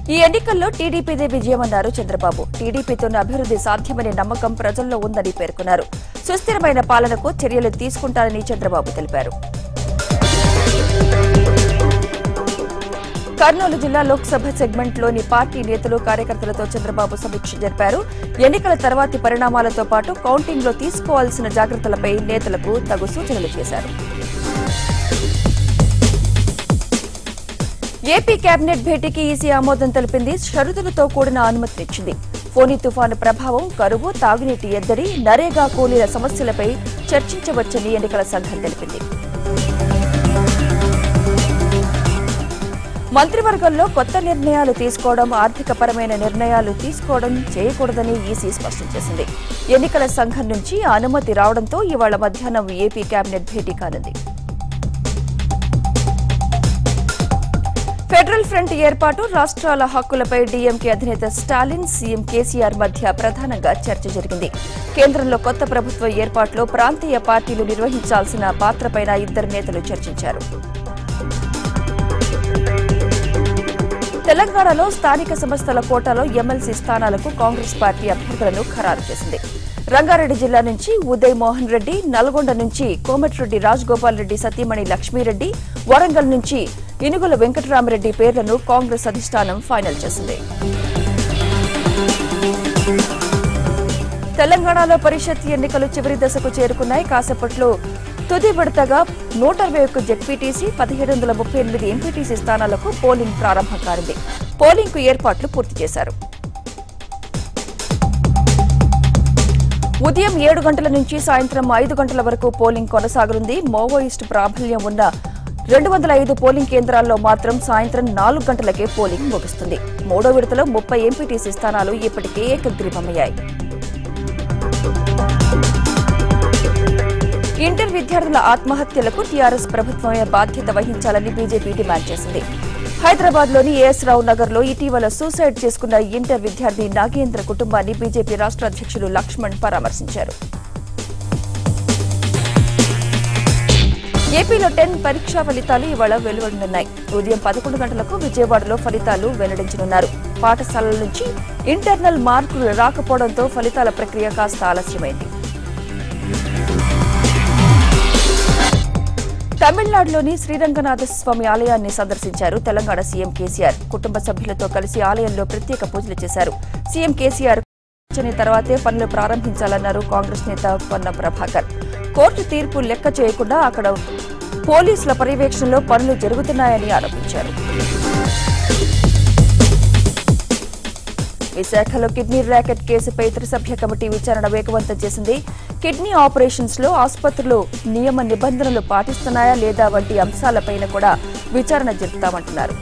ఈ ఎన్నికల్లో టీడీపీదే విజయమన్నారు చంద్రబాబు టీడీపీతోనే అభివృద్ధి సాధ్యమనే నమ్మకం ప్రజల్లో ఉందని పేర్కొన్నారు సుస్థిరమైన పాలనకు చర్యలు తీసుకుంటారని చంద్రబాబు తెలిపారు కర్నూలు జిల్లా లోక్సభ సెగ్మెంట్లోని పార్టీ నేతలు కార్యకర్తలతో చంద్రబాబు సమీక్ష జరిపారు ఎన్నికల తర్వాతి పరిణామాలతో పాటు కౌంటింగ్లో తీసుకోవాల్సిన జాగ్రత్తలపై నేతలకు తగు సూచనలు చేశారు ఏపీ కేబినెట్ భేటీకి ఈసీ ఆమోదం తెలిపింది షరతులతో కూడిన అనుమతినిచ్చింది ఫోని తుఫాను ప్రభావం కరువు తాగునీటి ఎద్దడి నరేగా కూలీల సమస్యలపై చర్చించవచ్చని ఎన్నికల సంఘం తెలిపింది మంత్రివర్గంలో కొత్త నిర్ణయాలు తీసుకోవడం ఆర్థికపరమైన నిర్ణయాలు తీసుకోవడం చేయకూడదని ఈసీ స్పష్టం చేసింది ఎన్నికల సంఘం నుంచి ఆ అనుమతి రావడంతో ఇవాళ మధ్యాహ్నం ఏపీ కేబినెట్ భేటీ కానుంది ఫెడరల్ ఫ్రంట్ ఏర్పాటు రాష్ట్రాల హక్కులపై డీఎంకే అధినేత స్టాలిన్ సీఎం కేసీఆర్ మధ్య ప్రధానంగా చర్చ జరిగింది కేంద్రంలో కొత్త ప్రభుత్వ ఏర్పాటులో ప్రాంతీయ పార్టీలు నిర్వహించాల్సిన పాత్రపైన ఇద్దరు నేతలు చర్చించారు తెలంగాణలో స్థానిక సంస్థల కోటాలో ఎమ్మెల్సీ స్థానాలకు కాంగ్రెస్ పార్టీ అభ్యర్థులను ఖరారు చేసింది రంగారెడ్డి జిల్లా నుంచి ఉదయ్ మోహన్ రెడ్డి నల్గొండ నుంచి కోమటిరెడ్డి రాజగోపాల్ రెడ్డి సతీమణి లక్ష్మీరెడ్డి వరంగల్ నుంచి ఇనుగుల వెంకటరామరెడ్డి పేర్లను కాంగ్రెస్ అధిష్టానం ఫైనల్ చేసింది తెలంగాణలో పరిషత్ ఎన్నికలు చివరి దశకు చేరుకున్నాయి కాసేపట్లో తుది విడతగా నూట అరవై ఒక్క జెడ్పీటీసీ పదిహేడు వందల ముప్పై ఎనిమిది ఎంపీటీసీ స్థానాలకు పోలింగ్ ప్రారంభం కానుంది పోలింగ్ కు ఏర్పాట్లు పూర్తి చేశారు ఉదయం ఏడు గంటల నుంచి సాయంత్రం ఐదు గంటల వరకు పోలింగ్ కొనసాగనుంది మావోయిస్టు ప్రాబల్యం ఉన్న రెండు వందల ఐదు పోలింగ్ కేంద్రాల్లో మాత్రం సాయంత్రం నాలుగు గంటలకే పోలింగ్ ముగుస్తుంది మూడో విడతలో ముప్పై ఎంపీటీసీ స్థానాలు ఇప్పటికే ఏకగ్రీవమయ్యాయి ఇంటర్ విద్యార్థుల ఆత్మహత్యలకు టీఆర్ఎస్ ప్రభుత్వమే బాధ్యత వహించాలని బీజేపీ డిమాండ్ చేసింది హైదరాబాద్ లోని ఏఎస్ రావు నగర్ లో ఇటీవల సూసైడ్ చేసుకున్న ఇంటర్ విద్యార్థి నాగేంద్ర కుటుంబాన్ని బీజేపీ రాష్ట్ర అధ్యక్షులు లక్ష్మణ్ పరామర్శించారు ఏపీలో టెన్ పరీక్షా ఫలితాలు ఇవాళ వెలువడనున్నాయి ఉదయం పదకొండు గంటలకు విజయవాడలో ఫలితాలు వెల్లడించనున్నారు పాఠశాలల నుంచి ఇంటర్నల్ మార్కులు రాకపోవడంతో ఫలితాల ప్రక్రియ కాస్త ఆలస్యమైంది తమిళనాడులోని శ్రీరంగనాథ స్వామి ఆలయాన్ని సందర్శించారు తెలంగాణ సీఎం కేసీఆర్ కుటుంబ సభ్యులతో కలిసి ఆలయంలో ప్రత్యేక పూజలు చేశారు సీఎం కేసీఆర్ కూర్చొని తర్వాతే పనులు ప్రారంభించాలన్నారు కాంగ్రెస్ నేత పొన్న ప్రభాకర్ కోర్టు తీర్పు లెక్క చేయకుండా అక్కడ పోలీసుల పర్యవేక్షణలో పనులు జరుగుతున్నాయని ఆరోపించారు విశాఖలో కిడ్నీ ర్యాకెట్ కేసుపై త్రిసభ్య కమిటీ విచారణ వేగవంతం చేసింది కిడ్నీ ఆపరేషన్స్ లో ఆసుపత్రులు నియమ నిబంధనలు పాటిస్తున్నాయా లేదా వంటి అంశాలపైన కూడా విచారణ జరుపుతామంటున్నారు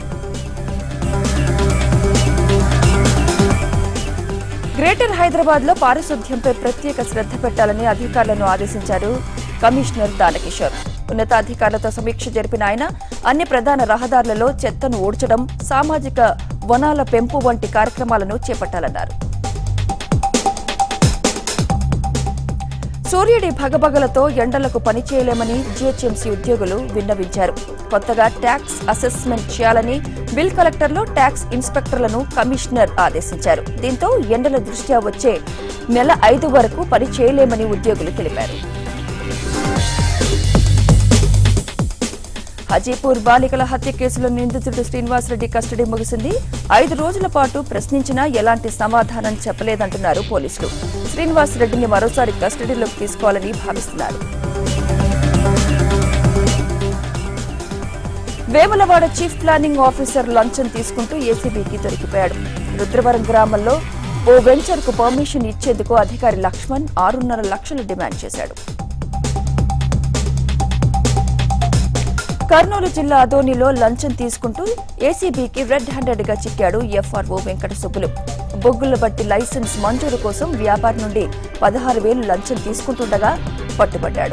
గ్రేటర్ హైదరాబాద్ లో పారిశుద్ధ్యంపై ప్రత్యేక శ్రద్ధ పెట్టాలని అధికారులను ఆదేశించారు కమిషనర్ దానకిషోర్ ఉన్నతాధికారులతో సమీక్ష జరిపిన ఆయన అన్ని ప్రధాన రహదారులలో చెత్తను ఊడ్చడం సామాజిక వనాల పెంపు వంటి కార్యక్రమాలను చేపట్టాలన్నారు సూర్యుడి భగభగలతో ఎండలకు పని చేయలేమని జీహెచ్ఎంసీ ఉద్యోగులు విన్నవించారు కొత్తగా ట్యాక్స్ అసెస్మెంట్ చేయాలని బిల్ కలెక్టర్లు ట్యాక్స్ ఇన్స్పెక్టర్లను కమిషనర్ ఆదేశించారు దీంతో ఎండల దృష్ట్యా వచ్చే నెల ఐదు వరకు పని చేయలేమని ఉద్యోగులు తెలిపారు హజీపూర్ బాలికల హత్య కేసులో నిందితుడు శ్రీనివాసరెడ్డి కస్టడీ ముగిసింది ఐదు రోజుల పాటు ప్రశ్నించినా ఎలాంటి సమాధానం చెప్పలేదంటున్నారు పోలీసులు శ్రీనివాసరెడ్డిని మరోసారి కస్టడీలోకి తీసుకోవాలని భావిస్తున్నారు వేములవాడ చీఫ్ ప్లానింగ్ ఆఫీసర్ లంచం తీసుకుంటూ ఏసీబీకి దొరికిపోయాడు రుద్రవరం గ్రామంలో ఓ వెంచర్ కు పర్మిషన్ ఇచ్చేందుకు అధికారి లక్ష్మణ్ ఆరున్నర లక్షలు డిమాండ్ చేశాడు కర్నూలు జిల్లా అదోనిలో లంచం తీసుకుంటూ ఏసీబీకి రెడ్ హ్యాండెడ్ గా చిక్కాడు ఎఫ్ఆర్ఓ వెంకట సుబ్బులు బొగ్గుల బట్టి లైసెన్స్ మంజూరు కోసం వ్యాపారి నుండి పదహారు వేలు లంచం తీసుకుంటుండగా పట్టుబడ్డాడు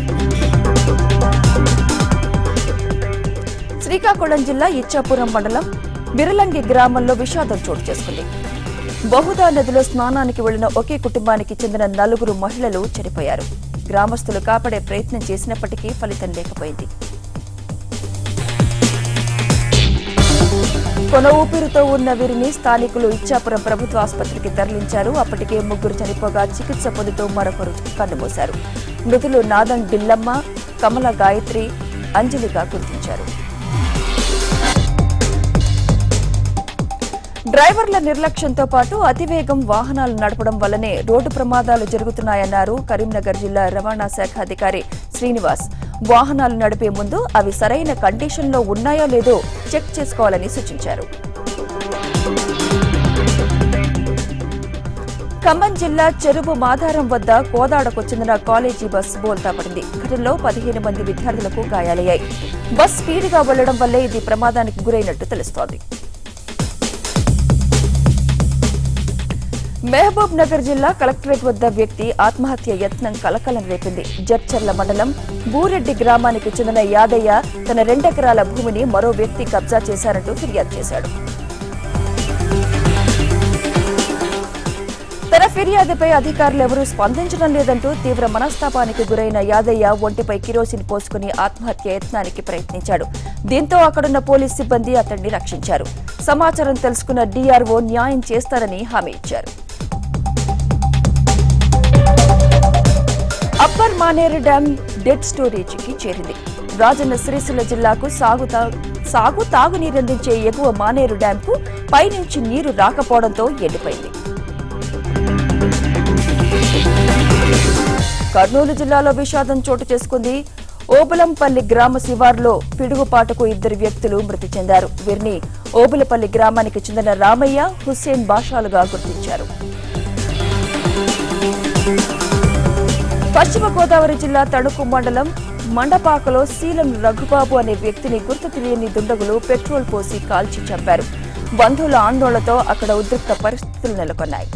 శ్రీకాకుళం జిల్లా ఇచ్చాపురం మండలం బిరలంగి గ్రామంలో విషాదం చోటు చేసుకుంది బహుదా నదిలో స్నానానికి వెళ్లిన ఒకే కుటుంబానికి చెందిన నలుగురు మహిళలు చనిపోయారు గ్రామస్తులు కాపాడే ప్రయత్నం చేసినప్పటికీ ఫలితం లేకపోయింది కొన ఊపిరితో ఉన్న వీరిని స్థానికులు ఇచ్చాపురం ప్రభుత్వ ఆసుపత్రికి తరలించారు అప్పటికే ముగ్గురు చనిపోగా చికిత్స పొందుతూ మరొకరు కన్నుమూశారు మృతులు నాదన్ డిల్లమ్మ కమల గాయత్రి అంజలిగా గుర్తించారు డ్రైవర్ల నిర్లక్ష్యంతో పాటు అతివేగం వాహనాలు నడపడం వల్లనే రోడ్డు ప్రమాదాలు జరుగుతున్నాయన్నారు కరీంనగర్ జిల్లా రవాణా శాఖ అధికారి శ్రీనివాస్ వాహనాలు నడిపే ముందు అవి సరైన కండిషన్లో ఉన్నాయో లేదో చెక్ చేసుకోవాలని సూచించారు ఖమ్మం జిల్లా చెరువు మాధారం వద్ద కోదాడకు చెందిన కాలేజీ బస్ బోల్తా పడింది ఘటనలో పదిహేను మంది విద్యార్థులకు గాయాలయ్యాయి బస్ స్పీడ్గా వెళ్లడం వల్లే ఇది ప్రమాదానికి గురైనట్టు తెలుస్తోంది మహబూబ్ నగర్ జిల్లా కలెక్టరేట్ వద్ద వ్యక్తి ఆత్మహత్య యత్నం కలకలం రేపింది జడ్చర్ల మండలం బూరెడ్డి గ్రామానికి చెందిన యాదయ్య తన రెండెకరాల భూమిని మరో వ్యక్తి కబ్జా చేశారంటూ ఫిర్యాదు చేశాడు తన ఫిర్యాదుపై అధికారులు ఎవరూ స్పందించడం లేదంటూ తీవ్ర మనస్తాపానికి గురైన యాదయ్య ఒంటిపై కిరోసిన్ పోసుకుని ఆత్మహత్య యత్నానికి ప్రయత్నించాడు దీంతో అక్కడున్న పోలీస్ సిబ్బంది అతన్ని రక్షించారు సమాచారం తెలుసుకున్న డీఆర్ఓ న్యాయం చేస్తారని హామీ ఇచ్చారు అప్పర్ మానేరు డ్యాం డెడ్ స్టోరేజీకి చేరింది రాజన్న సిరిసిల్ల జిల్లాకు సాగు తా- సాగు తాగునీరందించే ఎగువ మానేరు డ్యాంకు పైనుంచి నీరు రాకపోవడంతో ఎండిపోయింది కర్నూలు జిల్లాలో విషాదం చోటు చేసుకుంది ఓబులంపల్లి గ్రామ శివార్లో పిడుగుపాటుకు ఇద్దరు వ్యక్తులు మృతి చెందారు వీరిని ఓబులపల్లి గ్రామానికి చెందిన రామయ్య హుస్సేన్ బాషాలుగా గుర్తించారు పశ్చిమ గోదావరి జిల్లా తణుకు మండలం మండపాకలో శీలం రఘుబాబు అనే వ్యక్తిని గుర్తు తెలియని దుండగులు పెట్రోల్ పోసి కాల్చి చంపారు బంధువుల ఆందోళనతో అక్కడ ఉద్రిక్త పరిస్థితులు నెలకొన్నాయి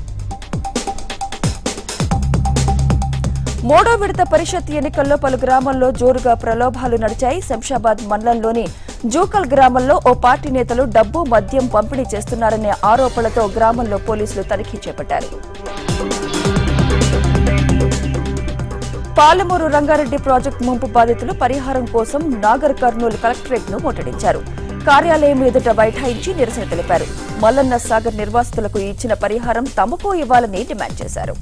మూడో విడత పరిషత్ ఎన్నికల్లో పలు గ్రామాల్లో జోరుగా ప్రలోభాలు నడిచాయి శంషాబాద్ మండలంలోని జూకల్ గ్రామంలో ఓ పార్టీ నేతలు డబ్బు మద్యం పంపిణీ చేస్తున్నారనే ఆరోపణలతో గ్రామంలో పోలీసులు తనిఖీ చేపట్టారు పాలమూరు రంగారెడ్డి ప్రాజెక్టు ముంపు బాధితులు పరిహారం కోసం నాగర్ కర్నూలు కలెక్టరేట్ ను ముట్టడించారు కార్యాలయం ఎదుట బైఠాయించి నిరసన తెలిపారు మల్లన్న సాగర్ నిర్వాసితులకు ఇచ్చిన పరిహారం తమకు ఇవ్వాలని డిమాండ్ చేశారు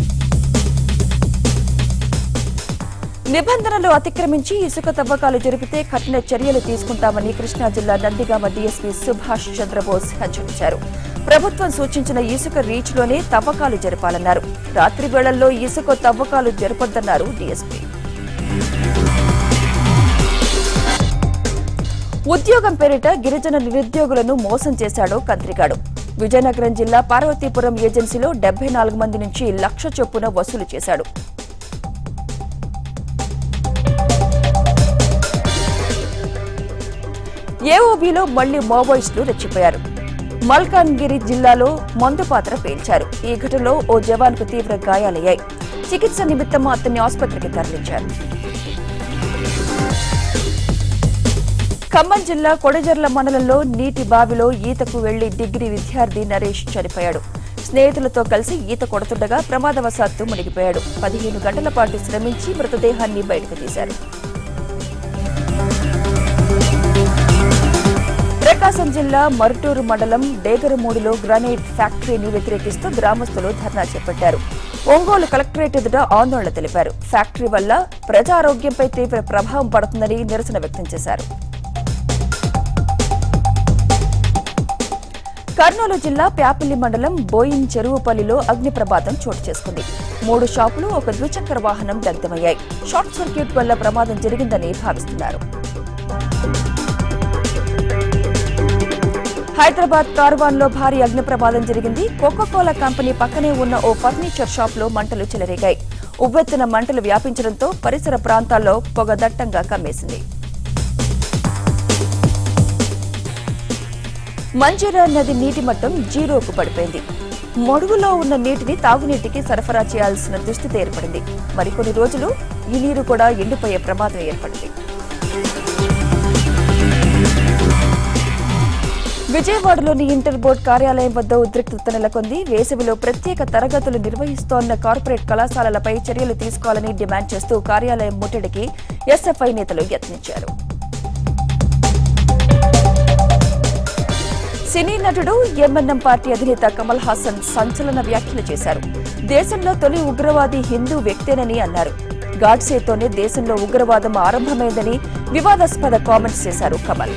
నిబంధనలు అతిక్రమించి ఇసుక తవ్వకాలు జరిపితే కఠిన చర్యలు తీసుకుంటామని కృష్ణా జిల్లా నందిగామ డీఎస్పీ సుభాష్ చంద్రబోస్ హెచ్చరించారు ప్రభుత్వం సూచించిన ఇసుక రీచ్లోనే తవ్వకాలు జరపాలన్నారు రాత్రి వేళల్లో ఇసుక తవ్వకాలు జరపొద్దన్నారు డీఎస్పీ ఉద్యోగం పేరిట గిరిజన నిరుద్యోగులను మోసం చేశాడో కంత్రిగాడు విజయనగరం జిల్లా పార్వతీపురం ఏజెన్సీలో డెబ్బై నాలుగు మంది నుంచి లక్ష చొప్పున వసూలు చేశాడు ఏఓబీలో మళ్లీ మావోయిస్టులు రెచ్చిపోయారు మల్కాన్గిరి జిల్లాలో మందు పాత్ర పేల్చారు ఈ ఘటనలో ఓ జవాన్కు తీవ్ర గాయాలయ్యాయి చికిత్స నిమిత్తం అతన్ని ఆసుపత్రికి తరలించారు ఖమ్మం జిల్లా కొడజర్ల మండలంలో నీటి బావిలో ఈతకు వెళ్లి డిగ్రీ విద్యార్థి నరేష్ చనిపోయాడు స్నేహితులతో కలిసి ఈత కొడుతుండగా ప్రమాదవశాత్తు మునిగిపోయాడు పదిహేను గంటల పాటు శ్రమించి మృతదేహాన్ని బయటకు తీశారు ప్రకాశం జిల్లా మరుటూరు మండలం డేగరమూడిలో గ్రానైట్ ఫ్యాక్టరీని వ్యతిరేకిస్తూ గ్రామస్తులు ధర్నా చేపట్టారు ఒంగోలు కలెక్టరేట్ ఎదుట ఆందోళన తెలిపారు ఫ్యాక్టరీ వల్ల ప్రజారోగ్యంపై తీవ్ర ప్రభావం పడుతుందని నిరసన వ్యక్తం చేశారు కర్నూలు జిల్లా ప్యాపిల్లి మండలం బోయిన్ చెరువుపల్లిలో అగ్ని ప్రమాదం చోటు చేసుకుంది మూడు షాపులు ఒక ద్విచక్ర వాహనం దగ్ధమయ్యాయి షార్ట్ సర్క్యూట్ వల్ల ప్రమాదం జరిగిందని భావిస్తున్నారు హైదరాబాద్ కార్వాన్లో భారీ అగ్ని ప్రమాదం జరిగింది కోకోకోలా కంపెనీ పక్కనే ఉన్న ఓ ఫర్నిచర్ షాప్లో మంటలు చెలరేగాయి ఉవ్వెత్తున మంటలు వ్యాపించడంతో పరిసర ప్రాంతాల్లో పొగ దట్టంగా కమ్మేసింది మంజీరా నది నీటి మట్టం జీరోకు పడిపోయింది మడుగులో ఉన్న నీటిని తాగునీటికి సరఫరా చేయాల్సిన దుస్థితి ఏర్పడింది మరికొన్ని రోజులు ఈ నీరు కూడా ఎండిపోయే ప్రమాదం ఏర్పడింది విజయవాడలోని ఇంటర్ బోర్డ్ కార్యాలయం వద్ద ఉద్రిక్తత నెలకొంది వేసవిలో ప్రత్యేక తరగతులు నిర్వహిస్తోన్న కార్పొరేట్ కళాశాలలపై చర్యలు తీసుకోవాలని డిమాండ్ చేస్తూ కార్యాలయం ముట్టడికి ఎస్ఎఫ్ఐ నేతలు యత్నించారు సినీ నటుడు ఎంఎన్ఎం పార్టీ అధినేత కమల్ హాసన్ సంచలన వ్యాఖ్యలు చేశారు దేశంలో తొలి ఉగ్రవాది హిందూ వ్యక్తేనని అన్నారు గాడ్సేతోనే దేశంలో ఉగ్రవాదం ఆరంభమైందని వివాదాస్పద కామెంట్స్ చేశారు కమల్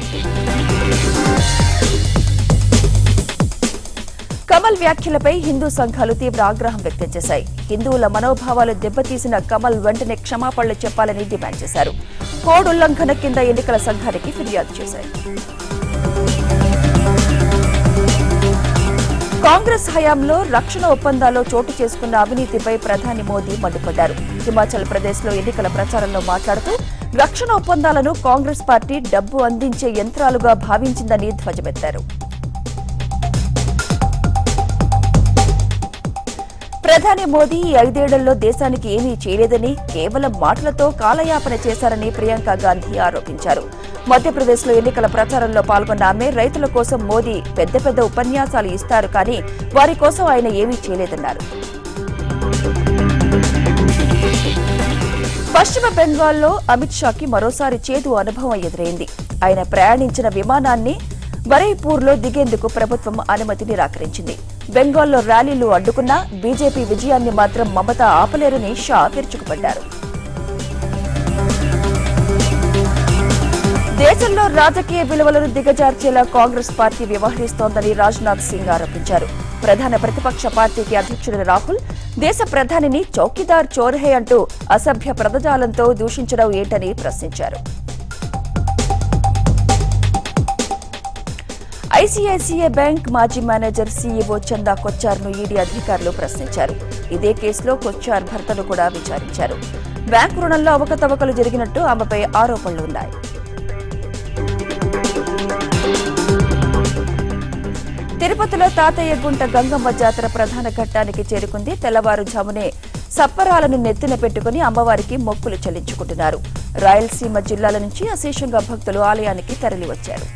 కమల్ వ్యాఖ్యలపై హిందూ సంఘాలు తీవ్ర ఆగ్రహం వ్యక్తం చేశాయి హిందువుల మనోభావాలు దెబ్బతీసిన కమల్ వెంటనే క్షమాపణలు చెప్పాలని డిమాండ్ చేశారు కోడ్ ఉల్లంఘన కింద ఎన్నికల సంఘానికి ఫిర్యాదు చేశాయి కాంగ్రెస్ హయాంలో రక్షణ ఒప్పందాల్లో చోటు చేసుకున్న అవినీతిపై ప్రధాని మోదీ మండిపడ్డారు హిమాచల్ ప్రదేశ్ లో ఎన్నికల ప్రచారంలో మాట్లాడుతూ రక్షణ ఒప్పందాలను కాంగ్రెస్ పార్టీ డబ్బు అందించే యంత్రాలుగా భావించిందని ధ్వజమెత్తారు ప్రధాని మోదీ ఈ ఐదేళ్లలో దేశానికి ఏమీ చేయలేదని కేవలం మాటలతో కాలయాపన చేశారని ప్రియాంక గాంధీ ఆరోపించారు మధ్యప్రదేశ్లో ఎన్నికల ప్రచారంలో పాల్గొన్న ఆమె రైతుల కోసం మోదీ పెద్ద పెద్ద ఉపన్యాసాలు ఇస్తారు కానీ వారి కోసం ఆయన ఏమీ చేయలేదన్నారు పశ్చిమ బెంగాల్లో అమిత్ షాకి మరోసారి చేదు అనుభవం ఎదురైంది ఆయన ప్రయాణించిన విమానాన్ని బరైపూర్లో దిగేందుకు ప్రభుత్వం అనుమతి నిరాకరించింది బెంగాల్లో ర్యాలీలు అడ్డుకున్నా బీజేపీ విజయాన్ని మాత్రం మమత ఆపలేరని షా విరుచుకుపడ్డారు దేశంలో రాజకీయ విలువలను దిగజార్చేలా కాంగ్రెస్ పార్టీ వ్యవహరిస్తోందని రాజ్నాథ్ సింగ్ ఆరోపించారు ప్రధాన ప్రతిపక్ష పార్టీకి అధ్యక్షుడు రాహుల్ దేశ ప్రధానిని చౌకీదార్ చోర్హే అంటూ అసభ్య పదజాలంతో దూషించడం ఏంటని ప్రశ్నించారు ఐసీఐసీఐ బ్యాంక్ మాజీ మేనేజర్ సీఈఓ చందా కొచ్చార్ను ఈడీ అధికారులు ప్రశ్నించారు ఇదే కేసులో కొచ్చార్ భర్తను కూడా విచారించారు బ్యాంకు రుణంలో అవకతవకలు జరిగినట్టు ఆమెపై ఆరోపణలున్నాయి తిరుపతిలో తాతయ్య గుంట గంగమ్మ జాతర ప్రధాన ఘట్టానికి చేరుకుంది తెల్లవారుజామునే సప్పరాలను నెత్తిన పెట్టుకుని అమ్మవారికి మొక్కులు చెల్లించుకుంటున్నారు రాయలసీమ జిల్లాల నుంచి అశేషంగా భక్తులు ఆలయానికి తరలివచ్చారు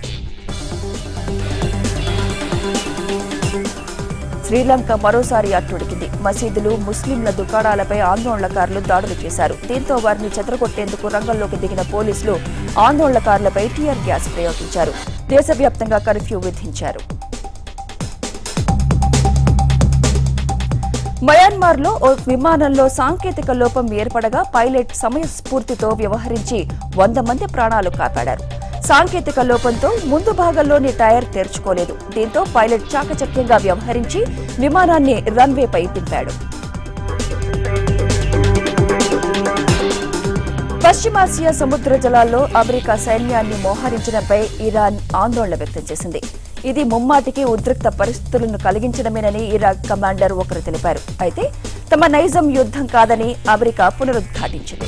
శ్రీలంక మరోసారి అట్టుడికింది మసీదులు ముస్లింల దుకాణాలపై ఆందోళనకారులు దాడులు చేశారు దీంతో వారిని చెదరగొట్టేందుకు రంగంలోకి దిగిన పోలీసులు ఆందోళనకారులపై టీఆర్ గ్యాస్ ప్రయోగించారు దేశవ్యాప్తంగా కర్ఫ్యూ విధించారు మయన్మార్లో ఓ విమానంలో సాంకేతిక లోపం ఏర్పడగా పైలట్ సమయస్ఫూర్తితో వ్యవహరించి వంద మంది ప్రాణాలు కాపాడారు సాంకేతిక లోపంతో ముందు భాగంలోని టైర్ తెరుచుకోలేదు దీంతో పైలట్ చాకచక్యంగా వ్యవహరించి విమానాన్ని రన్వేపై దింపాడు పశ్చిమాసియా సముద్ర జలాల్లో అమెరికా సైన్యాన్ని మోహరించడంపై ఇరాన్ ఆందోళన వ్యక్తం చేసింది ఇది ముమ్మాటికి ఉద్రిక్త పరిస్థితులను కలిగించడమేనని ఇరాక్ కమాండర్ ఒకరు తెలిపారు అయితే తమ నైజం యుద్ధం కాదని అమెరికా పునరుద్ఘాటించింది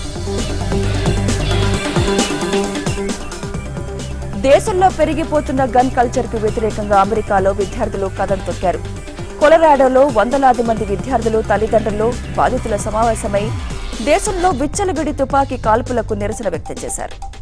దేశంలో పెరిగిపోతున్న గన్ కల్చర్ కు వ్యతిరేకంగా అమెరికాలో విద్యార్థులు కథం తొక్కారు కొలరాడోలో వందలాది మంది విద్యార్థులు తల్లిదండ్రులు బాధితుల సమావేశమై దేశంలో విచ్చలవిడి తుపాకీ కాల్పులకు నిరసన వ్యక్తం చేశారు